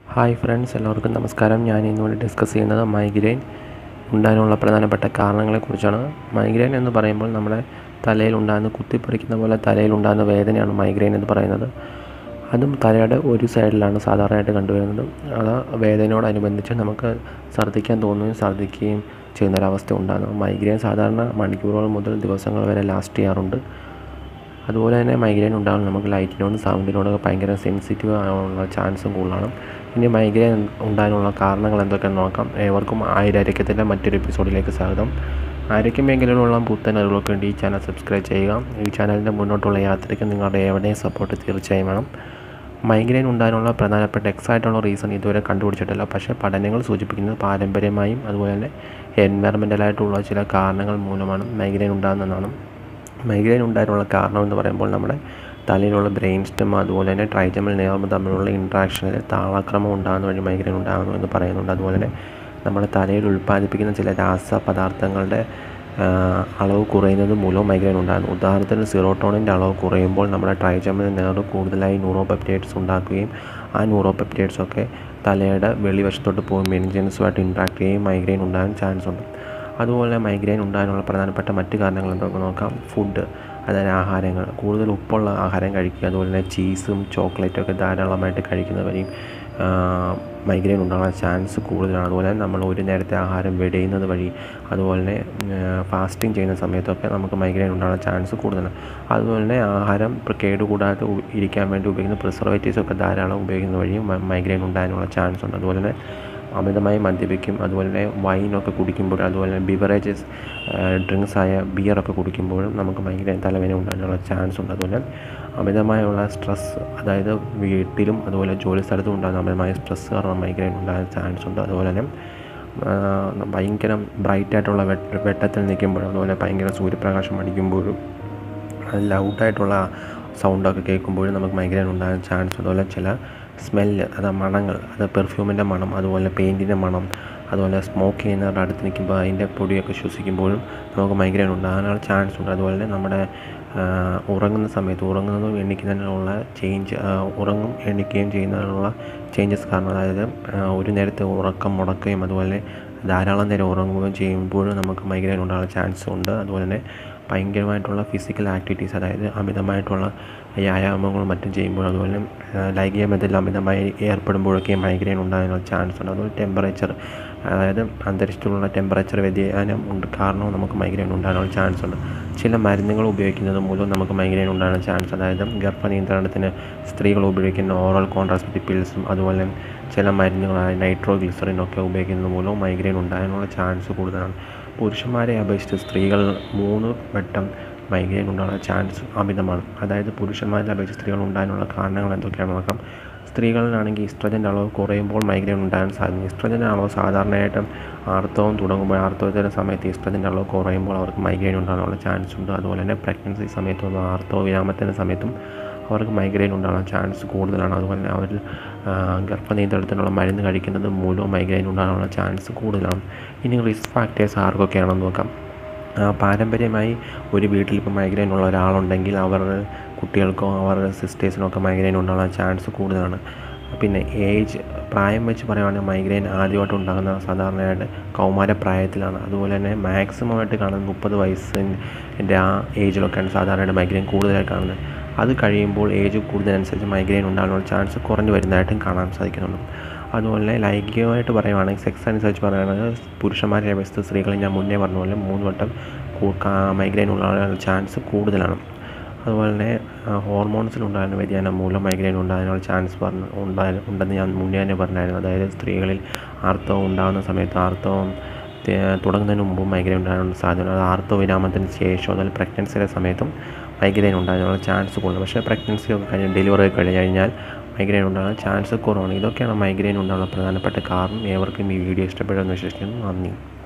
hi friends എല്ലാവർക്കും നമസ്കാരം ഞാൻ ഇന്നിവിടെ ഡിസ്കസ് ചെയ്യുന്നത് മൈഗ്രെയിൻ ഉണ്ടാകാനുള്ള പ്രധാനപ്പെട്ട കാരണങ്ങളെക്കുറിച്ചാണ് മൈഗ്രെയിൻ എന്ന് പറയുമ്പോൾ നമ്മുടെ തലയിൽ ഉണ്ടാകുന്ന കുത്തിപ്പറിക്കുന്ന പോലെ തലയിൽ ഉണ്ടാകുന്ന വേദനയാണ് മൈഗ്രെയിൻ എന്ന് പറയുന്നത് അതും തലയുടെ ഒരു സൈഡിലാണ് സാധാരണയായിട്ട് കണ്ടുവരുന്നത് അത് വേദനയോടനുബന്ധിച്ച് നമുക്ക് ഛർദ്ദിക്കാൻ തോന്നുകയും ഛർദ്ദിക്കുകയും ചെയ്യുന്നൊരവസ്ഥ ഉണ്ടാകുന്നു മൈഗ്രെയിൻ സാധാരണ മണിക്കൂറുകൾ മുതൽ ദിവസങ്ങൾ വരെ ലാസ്റ്റ് ചെയ്യാറുണ്ട് അതുപോലെ തന്നെ മൈഗ്രെയിൻ ഉണ്ടാകും നമുക്ക് ലൈറ്റിനോടും സൗണ്ടിനോടൊക്കെ ഭയങ്കര സെൻസിറ്റീവ് ആകാനുള്ള ചാൻസും കൂടുതലാണ് ഇനി മൈഗ്രെയിൻ ഉണ്ടാകാനുള്ള കാരണങ്ങൾ എന്തൊക്കെയാണെന്ന് നോക്കാം ഏവർക്കും ആയിരക്കത്തിൻ്റെ മറ്റൊരു എപ്പിസോഡിലേക്ക് സ്വാഗതം ആരോഗ്യ മേഖലയിലുള്ള പുത്തൻ അറിവുകൾക്ക് വേണ്ടി ഈ ചാനൽ സബ്സ്ക്രൈബ് ചെയ്യുക ഈ ചാനലിൻ്റെ മുന്നോട്ടുള്ള യാത്രയ്ക്ക് നിങ്ങളുടെ എവിടെയും സപ്പോർട്ട് തീർച്ചയായും വേണം മൈഗ്രെയിൻ ഉണ്ടാകാനുള്ള പ്രധാനപ്പെട്ട എക്സാക്റ്റുള്ള റീസൺ ഇതുവരെ കണ്ടുപിടിച്ചിട്ടില്ല പക്ഷേ പഠനങ്ങൾ സൂചിപ്പിക്കുന്നത് പാരമ്പര്യമായും അതുപോലെ തന്നെ എൻവയറമെൻ്റലായിട്ടുള്ള ചില കാരണങ്ങൾ മൂലമാണ് മൈഗ്രെയിൻ ഉണ്ടാകുന്നതെന്നാണ് മൈഗ്രെയിൻ ഉണ്ടാകാനുള്ള കാരണം എന്ന് പറയുമ്പോൾ നമ്മുടെ തലയിലുള്ള ബ്രെയിൻ സ്റ്റെം അതുപോലെ തന്നെ ട്രൈജമൽ നെയർവ് തമ്മിലുള്ള ഇൻട്രാക്ഷനിൽ താളക്രമം ഉണ്ടാകുന്ന വഴി മൈഗ്രെയിൻ ഉണ്ടാകുന്നു എന്ന് പറയുന്നുണ്ട് അതുപോലെ തന്നെ നമ്മുടെ തലയിൽ ഉൽപ്പാദിപ്പിക്കുന്ന ചില രാസപദാർത്ഥങ്ങളുടെ അളവ് കുറയുന്നത് മൂലവും മൈഗ്രെയിൻ ഉണ്ടാകുന്നു ഉദാഹരണത്തിന് സിറോട്ടോണിൻ്റെ അളവ് കുറയുമ്പോൾ നമ്മുടെ ട്രൈജമൽ നെയർവ് കൂടുതലായി ന്യൂറോപെപ്റ്റൈഡ്സ് ഉണ്ടാക്കുകയും ആ ന്യൂറോപെപ്റ്റൈഡ്സ് തലയുടെ വെളിവശത്തോട്ട് പോയി മെനിജൻസുമായിട്ട് ഇൻട്രാക്ട് ചെയ്യുകയും മൈഗ്രെയിൻ ഉണ്ടാകാൻ ചാൻസ് ഉണ്ട് അതുപോലെ മൈഗ്രെയിൻ ഉണ്ടാകാനുള്ള പ്രധാനപ്പെട്ട മറ്റ് കാരണങ്ങൾ എന്തൊക്കെ നോക്കാം ഫുഡ് അതായത് ആഹാരങ്ങൾ കൂടുതൽ ഉപ്പുള്ള ആഹാരം കഴിക്കുക അതുപോലെ തന്നെ ചീസും ചോക്ലേറ്റും ഒക്കെ ധാരാളമായിട്ട് കഴിക്കുന്നത് വരെയും മൈഗ്രെയിൻ ഉണ്ടാകാൻ ചാൻസ് കൂടുതലാണ് അതുപോലെ തന്നെ നമ്മൾ ഒരു നേരത്തെ ആഹാരം വെടിയുന്നത് വഴി അതുപോലെ തന്നെ ഫാസ്റ്റിംഗ് ചെയ്യുന്ന സമയത്തൊക്കെ നമുക്ക് മൈഗ്രെയിൻ ഉണ്ടാകാൻ ചാൻസ് കൂടുതലാണ് അതുപോലെ തന്നെ ആഹാരം കേടുകൂടാതെ ഇരിക്കാൻ വേണ്ടി ഉപയോഗിക്കുന്ന പ്രിസർവേറ്റീവ്സ് ഒക്കെ ധാരാളം ഉപയോഗിക്കുന്ന വഴിയും മൈഗ്രെയിൻ ഉണ്ടാകാനുള്ള ചാൻസ് ഉണ്ട് അതുപോലെ തന്നെ അമിതമായി മദ്യപിക്കും അതുപോലെ തന്നെ വൈനൊക്കെ കുടിക്കുമ്പോൾ അതുപോലെ തന്നെ ബിവറേജസ് ഡ്രിങ്ക്സ് ആയ ബിയറൊക്കെ കുടിക്കുമ്പോഴും നമുക്ക് മൈഗ്രെയിൻ തലവേദന ഉണ്ടാകാനുള്ള ചാൻസ് ഉണ്ട് അതുപോലെ അമിതമായുള്ള സ്ട്രെസ് അതായത് വീട്ടിലും അതുപോലെ ജോലി സ്ഥലത്തും ഉണ്ടാകുന്ന അമിതമായ സ്ട്രെസ് കാരണം മൈഗ്രെയിൻ ഉണ്ടാകാൻ ചാൻസ് ഉണ്ട് അതുപോലെ തന്നെ ഭയങ്കര ബ്രൈറ്റ് ആയിട്ടുള്ള വെട്ടത്തിൽ നിൽക്കുമ്പോഴും അതുപോലെ ഭയങ്കര സൂര്യപ്രകാശം അടിക്കുമ്പോഴും ലൗഡായിട്ടുള്ള സൗണ്ടൊക്കെ കേൾക്കുമ്പോഴും നമുക്ക് മൈഗ്രെയിൻ ഉണ്ടാകാൻ ചാൻസ് ഉണ്ട് അതുപോലെ ചില സ്മെല്ല് അത് മണങ്ങൾ അത് പെർഫ്യൂമിൻ്റെ മണം അതുപോലെ പെയിൻറ്റിൻ്റെ മണം അതുപോലെ സ്മോക്ക് ചെയ്യുന്നവരുടെ അടുത്ത് നിൽക്കുമ്പോൾ അതിൻ്റെ പൊടിയൊക്കെ ശ്വസിക്കുമ്പോഴും നമുക്ക് മൈഗ്രെയിൻ ഉണ്ടാകാനുള്ള ചാൻസ് ഉണ്ട് അതുപോലെ തന്നെ നമ്മുടെ ഉറങ്ങുന്ന സമയത്ത് ഉറങ്ങുന്നതും എണ്ണിക്കുന്നതിനുള്ള ചേഞ്ച് ഉറങ്ങും എണ്ണിക്കുകയും ചെയ്യുന്നതിനുള്ള ചേഞ്ചസ് കാരണം അതായത് ഒരു നേരത്തെ ഉറക്കം മുടക്കുകയും അതുപോലെ ധാരാളം നേരം ഉറങ്ങുകയും ചെയ്യുമ്പോഴും നമുക്ക് മൈഗ്രെയിൻ ഉണ്ടാകാനുള്ള ചാൻസ് ഉണ്ട് അതുപോലെ തന്നെ ഭയങ്കരമായിട്ടുള്ള ഫിസിക്കൽ ആക്ടിവിറ്റീസ് അതായത് അമിതമായിട്ടുള്ള വ്യായാമങ്ങളും മറ്റും ചെയ്യുമ്പോൾ അതുപോലെ ലൈംഗിക ബന്ധത്തിൽ അമിതമായി ഏർപ്പെടുമ്പോഴൊക്കെ മൈഗ്രെയിൻ ഉണ്ടാകാനുള്ള ചാൻസ് ഉണ്ട് അതുപോലെ ടെമ്പറേച്ചർ അതായത് അന്തരീക്ഷത്തിലുള്ള ടെമ്പറേച്ചർ വ്യതിയാനം ഉണ്ട് കാരണവും നമുക്ക് മൈഗ്രെയിൻ ഉണ്ടാകാനുള്ള ചാൻസ് ഉണ്ട് ചില മരുന്നുകൾ ഉപയോഗിക്കുന്നത് മൂലം നമുക്ക് മൈഗ്രെയിൻ ഉണ്ടാകാൻ ചാൻസ് അതായത് ഗർഭനിയന്ത്രണത്തിന് സ്ത്രീകൾ ഉപയോഗിക്കുന്ന ഓറൽ കോൺട്രാസെപ്റ്റീവ് പിൽസും അതുപോലെ ചില മരുന്നുകളായ നൈട്രോ ഗ്ലിസറിനൊക്കെ ഉപയോഗിക്കുന്നത് മൂലവും മൈഗ്രെയിൻ ഉണ്ടാകാനുള്ള ചാൻസ് കൂടുതലാണ് പുരുഷന്മാരെ അപേക്ഷിച്ച് സ്ത്രീകൾ മൂന്ന് വട്ടം മൈഗ്രെയിൻ ഉണ്ടാകാനുള്ള ചാൻസ് അമിതമാണ് അതായത് പുരുഷന്മാരെ അപേക്ഷിച്ച് സ്ത്രീകൾ ഉണ്ടാകാനുള്ള കാരണങ്ങൾ എന്തൊക്കെയാണെന്ന് നോക്കാം സ്ത്രീകളിലാണെങ്കിൽ ഇസ്ട്രജൻ്റെ അളവ് കുറയുമ്പോൾ മൈഗ്രെയിൻ ഉണ്ടാകാൻ സാധിക്കും ഇസ്ട്രജൻ്റെ അളവ് സാധാരണയായിട്ടും ആർത്തവം തുടങ്ങുമ്പോൾ ആർത്തവത്തിൻ്റെ സമയത്ത് ഇസ്ട്രജൻ്റെ അളവ് കുറയുമ്പോൾ അവർക്ക് മൈഗ്രെയിൻ ഉണ്ടാകാനുള്ള ചാൻസ് ഉണ്ട് അതുപോലെ തന്നെ പ്രഗ്നൻസി സമയത്തും ആർത്തവ വിരാമത്തിൻ്റെ സമയത്തും അവർക്ക് മൈഗ്രെയിൻ ഉണ്ടാകാൻ ചാൻസ് കൂടുതലാണ് അതുപോലെ തന്നെ അവർ ഗർഭനിയന്ത്രണത്തിനുള്ള മരുന്ന് കഴിക്കുന്നത് മൂലവും മൈഗ്രെയിൻ ഉണ്ടാകാനുള്ള ചാൻസ് കൂടുതലാണ് ഇനി റിസ്ക് ഫാക്ടേഴ്സ് ആർക്കൊക്കെയാണെന്ന് നോക്കാം പാരമ്പര്യമായി ഒരു വീട്ടിൽ ഇപ്പോൾ മൈഗ്രെയിൻ ഉള്ള ഒരാളുണ്ടെങ്കിൽ അവരുടെ കുട്ടികൾക്കോ അവരുടെ സിസ്റ്റേഴ്സിനോ ഒക്കെ മൈഗ്രെയിൻ ഉണ്ടാകാൻ ചാൻസ് കൂടുതലാണ് പിന്നെ ഏജ് പ്രായം വെച്ച് പറയുവാണെങ്കിൽ മൈഗ്രെയിൻ ആദ്യമായിട്ട് ഉണ്ടാകുന്ന സാധാരണയായിട്ട് കൗമാര പ്രായത്തിലാണ് അതുപോലെ തന്നെ മാക്സിമം ആയിട്ട് കാണുന്നത് മുപ്പത് വയസ്സിൻ്റെ ആ ഏജിലൊക്കെയാണ് സാധാരണയായിട്ട് മൈഗ്രെയിൻ കൂടുതലായി കാണുന്നത് അത് കഴിയുമ്പോൾ ഏജ് കൂടുന്നതിനനുസരിച്ച് മൈഗ്രെയിൻ ഉണ്ടാകാനുള്ള ചാൻസ് കുറഞ്ഞു വരുന്നതായിട്ടും കാണാൻ സാധിക്കുന്നുണ്ട് അതുപോലെ ലൈംഗികമായിട്ട് പറയുവാണെങ്കിൽ സെക്സ് അനുസരിച്ച് പറയുകയാണെങ്കിൽ പുരുഷന്മാരെ അപേക്ഷിച്ച് സ്ത്രീകൾ ഞാൻ മുന്നേ പറഞ്ഞ പോലെ മൂന്ന് വട്ടം മൈഗ്രെയിൻ ഉണ്ടാകാനുള്ള ചാൻസ് കൂടുതലാണ് അതുപോലെ തന്നെ ഹോർമോൺസിലുണ്ടാകുന്ന വ്യതിയാനം മൂലം മൈഗ്രെയിൻ ഉണ്ടാകാനുള്ള ചാൻസ് പറഞ്ഞു ഉണ്ടായ ഉണ്ടെന്ന് ഞാൻ മുന്നേ തന്നെ പറഞ്ഞായിരുന്നു അതായത് സ്ത്രീകളിൽ ആർത്തവം ഉണ്ടാകുന്ന സമയത്ത് ആർത്തവം തുടങ്ങുന്നതിന് മുമ്പ് മൈഗ്രെയിൻ ഉണ്ടാകാനുള്ള സാധ്യത അത് ആർത്തവ വിരാമത്തിന് ശേഷം അതുപോലെ പ്രഗ്നൻസിയുടെ സമയത്തും മൈഗ്രെയിൻ ഉണ്ടാകാനുള്ള ചാൻസ് കൂടുതൽ പക്ഷേ പ്രഗ്നൻസി ഒക്കെ കഴിഞ്ഞ് ഡെലിവറി ഒക്കെ കഴിഞ്ഞ് കഴിഞ്ഞാൽ മൈഗ്രെയിൻ ഉണ്ടാകാൻ ചാൻസ് കുറവാണ് ഇതൊക്കെയാണ് മൈഗ്രെയിൻ ഉണ്ടാകാനുള്ള പ്രധാനപ്പെട്ട കാരണം ഏവർക്കും ഈ വീഡിയോ ഇഷ്ടപ്പെടുമെന്ന് വിശ്വസിക്കുന്നു നന്ദി